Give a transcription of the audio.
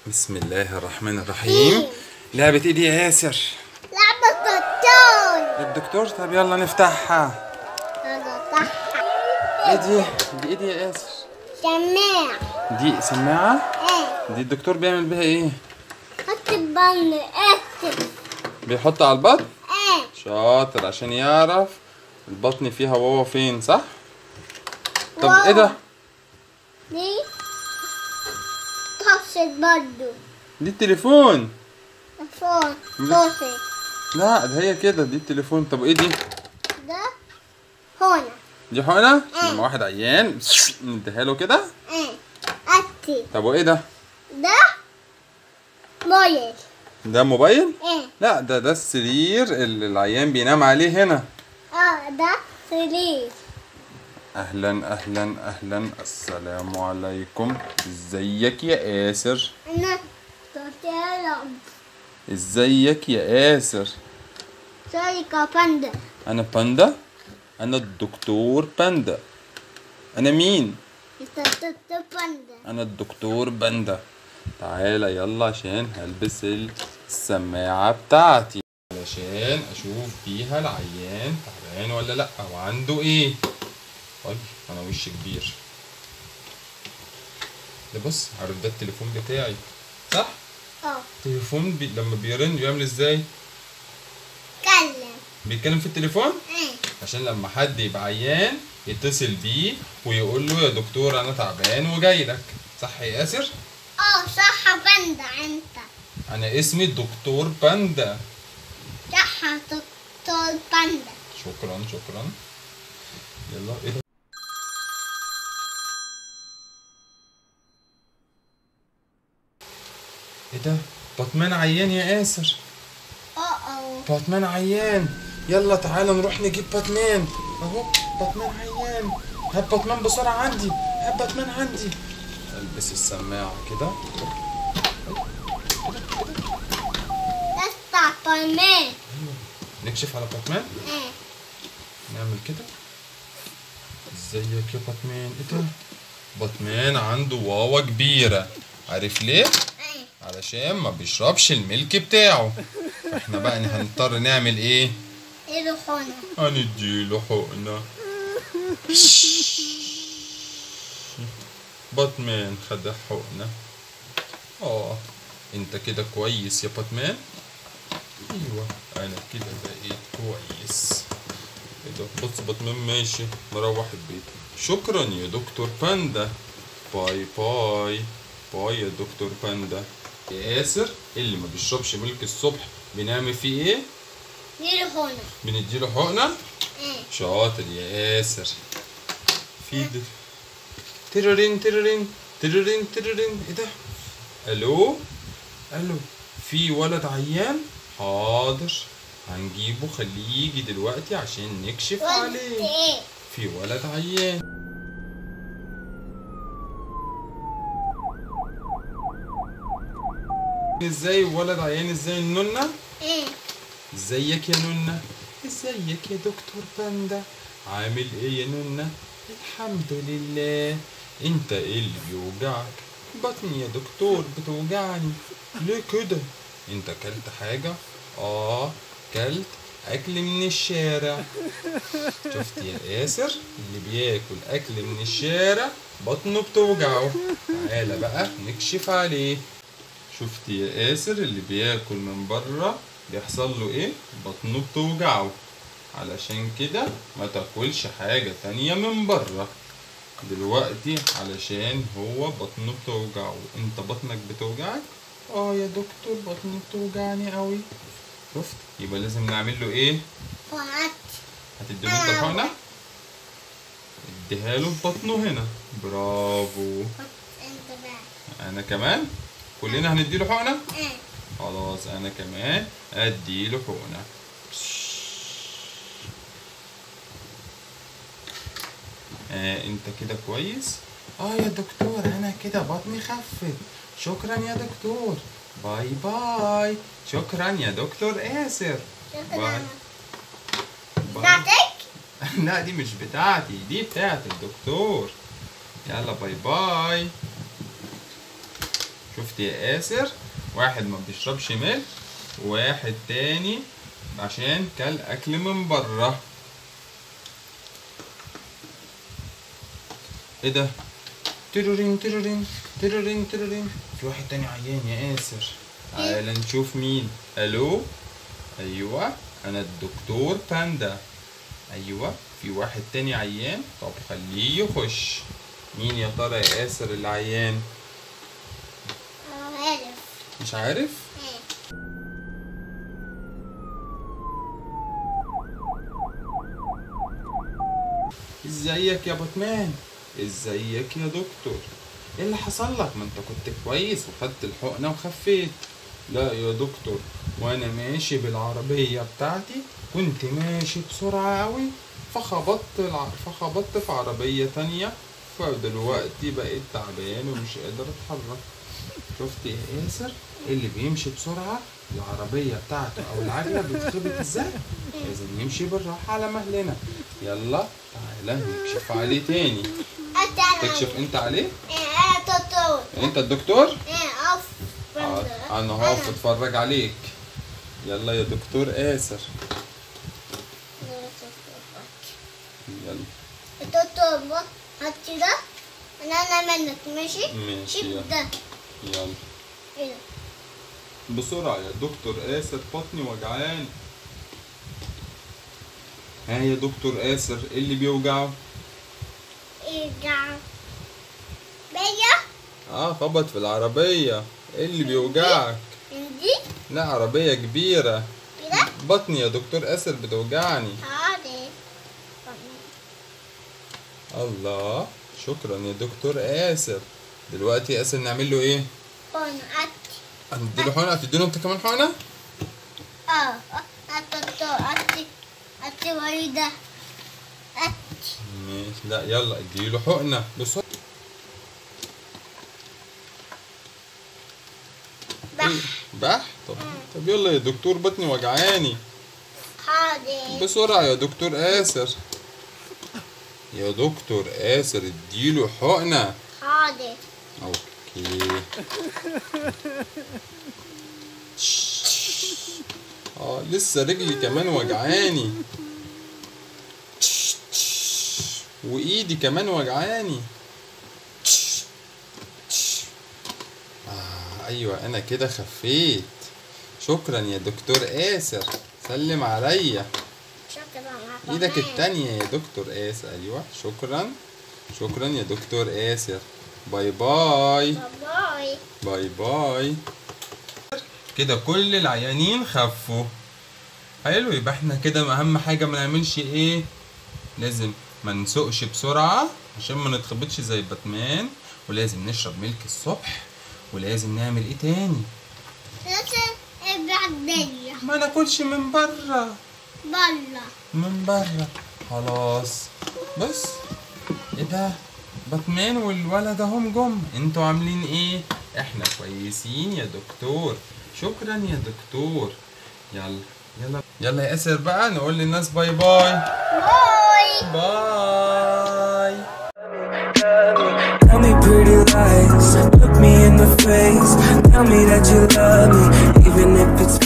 بسم الله الرحمن الرحيم لعبة ايه دي يا ياسر؟ لعبة الدكتور الدكتور طب يلا نفتحها هذا صح ايه دي؟ دي ايه دي يا ياسر؟ سماع دي سماعة؟ ايه دي الدكتور بيعمل بيها ايه؟ حط البن اكتب بيحط على البطن؟ ايه شاطر عشان يعرف البطن فيها وهو فين صح؟ طب واو. ايه ده؟ دي تصل برضو دي التليفون فون تصل لا ده هي كده دي التليفون طب ايه دي؟ ده هنا دي حقنة؟ آه. لما واحد عيان نديها له كده ايه اكتب طب وايه ده؟ ده مويل ده موبايل؟ ايه لا ده ده السرير اللي العيان بينام عليه هنا اه ده سرير اهلا اهلا اهلا السلام عليكم ازيك يا ياسر انا تطير ازيك يا ياسر سوريكا باندا انا باندا انا الدكتور باندا انا مين تطير باندا انا الدكتور باندا تعالى يلا عشان هلبس السماعة بتاعتي علشان اشوف بيها العيان تعبان ولا لا وعنده ايه طيب انا وش كبير ده بص عارف ده التليفون بتاعي صح اه التليفون بي... لما بيرن بيعمل ازاي كلم بيتكلم في التليفون ايه عشان لما حد يبقى عيان يتصل بيه ويقول له يا دكتور انا تعبان وجاي لك صح يا ياسر اه صح باندا انت انا اسمي الدكتور باندا صح دكتور باندا شكرا شكرا يلا ايه ده ايه ده باتمان عيان يا ياسر اه اه باتمان عيان يلا تعالى نروح نجيب باتمان اهو باتمان عيان هات باتمان بسرعة عندي هات باتمان عندي البس السماعة كده ده بتاع باتمان نكشف على باتمان ايه نعمل كده ازيك يا باتمان ايه ده باتمان عنده واوا كبيرة عارف ليه ايه علشان ما بيشربش الملك بتاعه احنا بقى هنضطر نعمل ايه ايه هنا هنديله حقنة باتمان خد حقنة اه انت كده كويس يا باتمان ايوه انا كده بقيت كويس ايه ده بص باتمان ماشي مروح البيت شكرا يا دكتور باندا باي باي باي يا دكتور باندا يا ياسر اللي ما بيشربش ملك الصبح بنعمل فيه ايه ايه هنا بنديله حقنه ايه شاطر يا ياسر في د... تررين تررين تررين تررين ايه ده الو الو في ولد عيان حاضر هنجيبه خليه يجي دلوقتي عشان نكشف قلت عليه ايه في ولد عيان ازاي ولد عيان ازاي النونه ايه ازيك يا نونة ازيك يا دكتور باندا عامل ايه يا نونة الحمد لله انت ايه اللي بيوجعك بطني يا دكتور بتوجعني ليه كده انت كلت حاجة اه كلت اكل من الشارع شفت يا ياسر اللي بياكل اكل من الشارع بطنه بتوجعه تعالى بقى نكشف عليه شفت يا ياسر اللي بياكل من بره بيحصل له ايه بطنه بتوجعه علشان كده ما تاكلش حاجة تانية من بره دلوقتي علشان هو بطنه بتوجعه انت بطنك بتوجعك اه يا دكتور بطني بتوجعني قوي شفت يبقى لازم نعمل له ايه فهمت هتديله انت الحقنة اديها له في بطنه هنا برافو انت بقى انا كمان كلنا هنديله حقنة ايه خلاص انا كمان اديله حقنة آه انت كده كويس اه يا دكتور انا كده بطني خفت شكرا يا دكتور باي باي شكرا يا دكتور آسر باي شكرا باي بتاعتك لا دي مش بتاعتي دي بتاعت الدكتور يلا باي باي شفت يا ياسر واحد ما بيشربش ملك وواحد تاني عشان كل اكل من بره ايه ده ترورين ترورين ترورين ترورين في واحد تاني عيان يا ياسر تعالى نشوف مين الو ايوه انا الدكتور باندا ايوه في واحد تاني عيان طب خليه يخش مين يا ترى يا ياسر اللي عيان عارف مش عارف إيه. ازيك يا باتمان ازيك يا دكتور ايه اللي حصل لك ما انت كنت كويس وخدت الحقنه وخفيت لا يا دكتور وانا ماشي بالعربيه بتاعتي كنت ماشي بسرعه قوي فخبطت الع... فخبطت في عربيه تانية فدلوقتي بقيت تعبان ومش قادر اتحرك شفت يا ياسر اللي بيمشي بسرعه العربيه بتاعته او العجله بتخبط ازاي لازم نمشي بالراحه على مهلنا يلا تعالى نكشف عليه تاني أنت أنا تكشف انت عليه إيه أنا دكتور انت الدكتور إيه أوف آه، انا هقف اتفرج عليك يلا يا دكتور آسر يلا دكتور بص هات كده أنا أنا منك ماشي ماشي شيب يلا ده يلا إيه ده بسرعة يا دكتور آسر بطني وجعان ها يا دكتور آسر ايه اللي بيوجعه؟ إيه ده بيا اه خبط في العربية ايه اللي بيوجعك؟ عندي لا عربية كبيرة كده بطني يا دكتور آسر بتوجعني عادي الله شكرا يا دكتور آسر دلوقتي يا آسر نعمل له ايه؟ هون أت هنديله حقنة هتديله انت كمان حقنة؟ آه أت دكتور أت أت وريدة أت ماشي لا يلا اديله حقنة بسرعة بح بح طب طب يلا يا دكتور بطني وجعاني عادي بسرعة يا دكتور آسر يا دكتور آسر اديله حقنة عادي اوكي اه لسه رجلي كمان وجعاني وايدي كمان وجعاني آه ايوه انا كده خفيت شكرا يا دكتور آسر سلم عليا شكرا ايدك التانية يا دكتور آسر ايوه شكرا شكرا يا دكتور آسر باي باي باي باي باي كده كل العيانين خفوا حلو يبقى احنا كده اهم حاجة ما نعملش ايه لازم ما نسوقش بسرعة عشان ما نتخبطش زي باتمان ولازم نشرب ملك الصبح ولازم نعمل ايه تاني لازم البعدية ما ناكلش من بره بلا من بره خلاص بس ايه ده باتمان والولد اهم جم انتوا عاملين ايه احنا كويسين يا دكتور شكرا يا دكتور يلا يلا يلا يا اسر بقى نقول للناس باي باي باي باي Tell me pretty lies, look me in the face. Tell me that you love me, even if it's